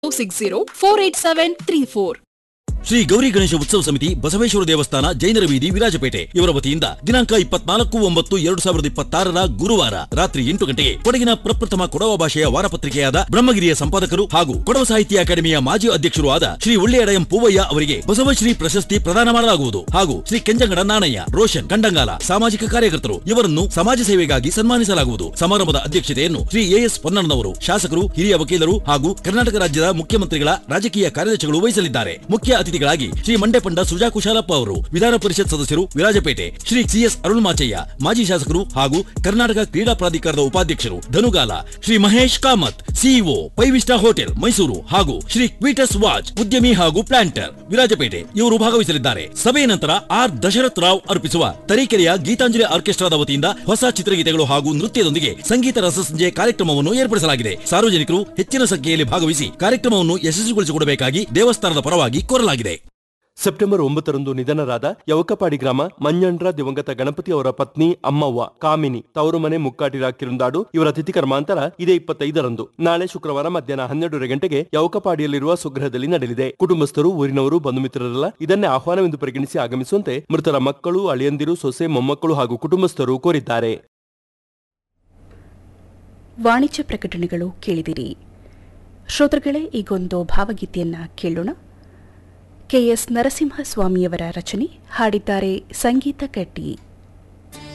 six zero four eight seven three four Shri Gauri Ganesha Utsava Samiti Basaveshwara ದೇವಸ್ಥಾನ ಜೈನರ ಬೀದಿ ವಿರಾಜಪೇಟೆ ಇವರ ವತಿಯಿಂದ ದಿನಾಂಕ ಇಪ್ಪತ್ನಾಲ್ಕು ಒಂಬತ್ತು ಎರಡು ಸಾವಿರದ ಇಪ್ಪತ್ತಾರರ ಗುರುವಾರ ರಾತ್ರಿ ಎಂಟು ಗಂಟೆಗೆ ಕೊಡಗಿನ ಪ್ರಪ್ರಥಮ ಕೊಡವ ಭಾಷೆಯ ವಾರಪತ್ರಿಕೆಯಾದ ಬ್ರಹ್ಮಗಿರಿಯ ಸಂಪಾದಕರು ಹಾಗೂ ಕೊಡವ ಸಾಹಿತ್ಯ ಅಕಾಡೆಮಿಯ ಮಾಜಿ ಅಧ್ಯಕ್ಷರು ಆದ ಶ್ರೀ ಒಳ್ಳೆಯಡ ಎಂ ಪೂವಯ್ಯ ಅವರಿಗೆ ಬಸವಶ್ರೀ ಪ್ರಶಸ್ತಿ ಪ್ರದಾನ ಮಾಡಲಾಗುವುದು ಹಾಗೂ ಶ್ರೀ ಕೆಂಜಂಗಡ ನಾಣಯ್ಯ ರೋಷನ್ ಕಂಡಂಗಾಲ ಸಾಮಾಜಿಕ ಕಾರ್ಯಕರ್ತರು ಇವರನ್ನು ಸಮಾಜ ಸೇವೆಗಾಗಿ ಸನ್ಮಾನಿಸಲಾಗುವುದು ಸಮಾರಂಭದ ಅಧ್ಯಕ್ಷತೆಯನ್ನು ಶ್ರೀ ಎಎಸ್ ಪೊನ್ನಣ್ಣನವರು ಶಾಸಕರು ಹಿರಿಯ ವಕೀಲರು ಹಾಗೂ ಕರ್ನಾಟಕ ರಾಜ್ಯದ ಮುಖ್ಯಮಂತ್ರಿಗಳ ರಾಜಕೀಯ ಕಾರ್ಯದರ್ಶಿಗಳು ವಹಿಸಲಿದ್ದಾರೆ ಮುಖ್ಯ ಅತಿಥಿಗಳಾಗಿ ಶ್ರೀ ಮಂಡ್ಯಪಂಡ ಸುಜಾ ಕುಶಾಲಪ್ಪ ಅವರು ವಿಧಾನ ಪರಿಷತ್ ಸದಸ್ಯರು ವಿರಾಜಪೇಟೆ ಶ್ರೀ ಸಿಎಸ್ ಅರುಳ್ಮಾಚಯ್ಯ ಮಾಜಿ ಶಾಸಕರು ಹಾಗೂ ಕರ್ನಾಟಕ ಕ್ರೀಡಾ ಪ್ರಾಧಿಕಾರದ ಉಪಾಧ್ಯಕ್ಷರು ಧನುಗಾಲ ಶ್ರೀ ಮಹೇಶ್ ಕಾಮತ್ ಸಿಇಒ ಪೈವಿಸ್ಟಾ ಹೋಟೆಲ್ ಮೈಸೂರು ಹಾಗೂ ಶ್ರೀ ಕ್ವೀಟಸ್ ವಾಚ್ ಉದ್ಯಮಿ ಹಾಗೂ ಪ್ಲಾಂಟರ್ ವಿರಾಜಪೇಟೆ ಇವರು ಭಾಗವಹಿಸಲಿದ್ದಾರೆ ಸಭೆಯ ನಂತರ ಆರ್ ದಶರಥ್ ರಾವ್ ಅರ್ಪಿಸುವ ತರೀಕೆರೆಯ ಗೀತಾಂಜಲಿ ಆರ್ಕೆಸ್ಟ್ರಾದ ವತಿಯಿಂದ ಹೊಸ ಚಿತ್ರಗೀತೆಗಳು ಹಾಗೂ ನೃತ್ಯದೊಂದಿಗೆ ಸಂಗೀತ ರಸಸಂಜೆ ಕಾರ್ಯಕ್ರಮವನ್ನು ಏರ್ಪಡಿಸಲಾಗಿದೆ ಸಾರ್ವಜನಿಕರು ಹೆಚ್ಚಿನ ಸಂಖ್ಯೆಯಲ್ಲಿ ಭಾಗವಹಿಸಿ ಕಾರ್ಯಕ್ರಮವನ್ನು ಯಶಸ್ವಿಗೊಳಿಸಿಕೊಡಬೇಕಾಗಿ ದೇವಸ್ಥಾನದ ಪರವಾಗಿ ಕೋರಲಾಗಿದೆ ಸೆಪ್ಟೆಂಬರ್ ಒಂಬತ್ತರಂದು ನಿಧನರಾದ ಯವಕಪಾಡಿ ಗ್ರಾಮ ಮಂಜಂಡ್ರ ದಿವಂಗತ ಗಣಪತಿ ಅವರ ಪತ್ನಿ ಅಮ್ಮವ್ವ ಕಾಮಿನಿ ತವರು ಮನೆ ಮುಕ್ಕಾಟಿರ ಕಿರುಂದಾಡು ಇವರ ತಿಥಿ ಕರ್ಮಾಂತರ ಇದೇ ಇಪ್ಪತ್ತೈದರಂದು ನಾಳೆ ಶುಕ್ರವಾರ ಮಧ್ಯಾಹ್ನ ಹನ್ನೆರಡರ ಗಂಟೆಗೆ ಯವಕಪಾಡಿಯಲ್ಲಿರುವ ಸ್ವಗೃಹದಲ್ಲಿ ನಡೆಯಲಿದೆ ಕುಟುಂಬಸ್ಥರು ಊರಿನವರು ಬಂಧು ಮಿತ್ರರೆಲ್ಲ ಇದನ್ನೇ ಆಹ್ವಾನವೆಂದು ಪರಿಗಣಿಸಿ ಆಗಮಿಸುವಂತೆ ಮೃತರ ಮಕ್ಕಳು ಅಳಿಯಂದಿರು ಸೊಸೆ ಮೊಮ್ಮಕ್ಕಳು ಹಾಗೂ ಕುಟುಂಬಸ್ಥರು ಕೋರಿದ್ದಾರೆ ವಾಣಿಜ್ಯ ಪ್ರಕಟಣೆಗಳು ಕೇಳಿದಿರಿ ಶ್ರೋತೃಗಳೇ ಈಗೊಂದು ಭಾವಗೀತೆಯನ್ನ ಕೇಳೋಣ ಕೆಎಸ್ ನರಸಿಂಹಸ್ವಾಮಿಯವರ ರಚನೆ ಹಾಡಿದ್ದಾರೆ ಸಂಗೀತ ಕಟ್ಟಿ